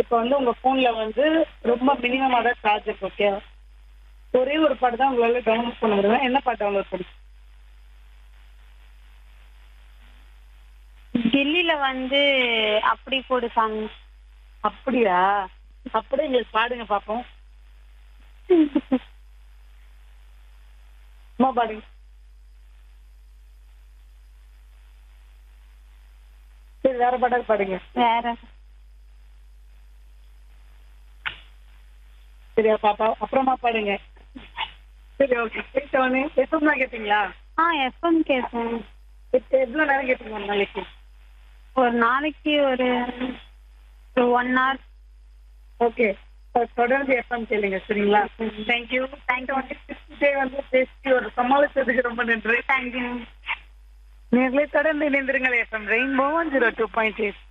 இப்போ வந்து உங்க போன்ல வந்து ரொம்ப மினிமமா தான் சார்ஜ் இருக்கு ஓகே ஒரே ஒரு பாட்டு தான் உங்களால டவுன்லோட் பண்ண முடியும் என்ன பாட்டு டவுன்லோட் பண்ணி டெல்லியில வந்து அப்படி போடு சாங் அப்படியா அப்படியே எங்களுக்கு பாடுங்க பாப்போம் அம்மா பாடுங்க சரி வேற பாட்டாவது பாடுங்க வேற சரியா பாப்பா அப்புறமா பாடுங்க சரி ஓகே கேட்டவொடனே எஃப்எம் தான் கேட்டீங்களா ஆ எஃப்எம் கேட்பேன் எத்- எவ்வளவு நேரம் கேட்டீங்க ஒரு நாளைக்கு ஒரு நாளைக்கு ஒரு ஒன் ஹவர் ஓகே தொடர்ந்து எஃப்எம் கேளுங்க சரிங்களா தேங்க்யூ தேங்க்யூ வந்து வந்து பேசி ஒரு சமாளிச்சதுக்கு ரொம்ப நன்றி தேங்க்யூ நேர்களை தொடர்ந்து இணைந்திருங்கள் FM Rainbow one zero two point eight